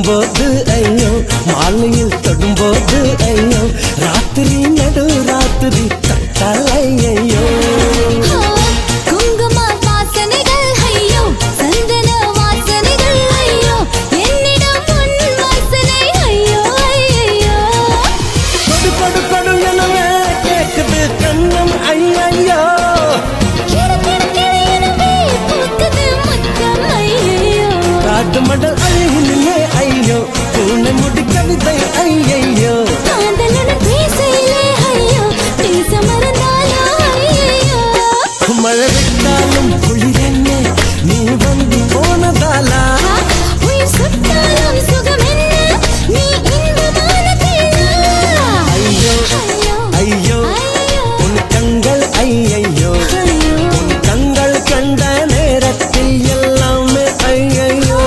வரும்போது ஐயோ மாலையில் தொடும்போது ஐயோ ராத்திரி நடு ராத்திரி தட்டால் ஐயோ குங்கும வாசனைகள் ஐயோ சந்தன வாசனைகள் ஐயோ என்னிடம் உன் வாசனை ஐயோ ஐயோ கொடு கொடு கொடு எனவே கேக்குது கண்ணம் ஐயோ கிட கிட கிட எனவே பூக்குது முத்தம் ஐயோ காட்டு மடல் அழகிலே ஐயோ பூனை முடி கவிதை ஐயோ காதலன பேசையிலே ஐயோ பேச மறந்தாலோ ஐயோ மழை விட்டாலும் குளிரென்ன நீ வந்து போனதாலா உயிர் சுட்டாலும் சுகம் என்ன நீ இன்பமான கண்ணா ஐயோ ஐயோ ஐயோ ஐயோ உன் கண்கள் ஐயையோ உன் கண்கள் கண்ட நேரத்தில் எல்லாமே ஐயையோ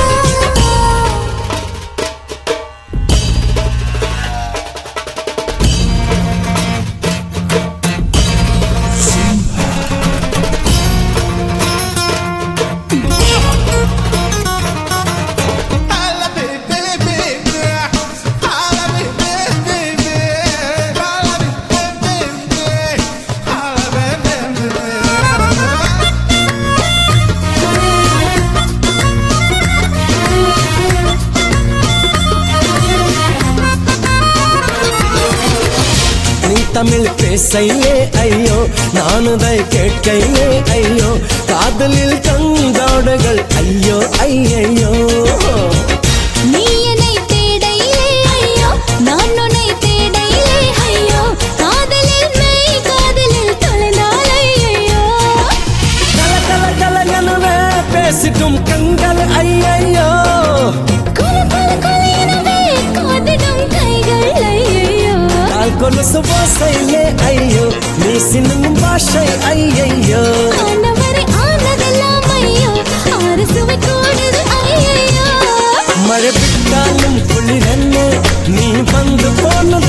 நீ தமிழ் பேசையிலே ஐயோ நானுதை கேட்கையிலே ஐயோ காதலில் கங்காடுகள் ஐயோ ஐயையோ நீ என்னை தேடையிலே ஐயோ நான் உன்னை தேடையிலே ஐயோ காதலில் மெய் காதலில் தொலைந்தால் ஐயோ கல கல கல எனவே பேசிட்டும் கண்கள் ஐயையோ குல குல குல எனவே காதிடும் கைகள் ஐயோ கால் கொலுசு ஓசையிலே ஐயோ நீ சின்னும் பாஷை ஐயையோ ஆனவரை ஆனதெல்லாம் ஐயோ ஆறு சுவை கூடுது ஐயோ மழை விட்டாலும் குளிரன்னு நீ வந்து போனது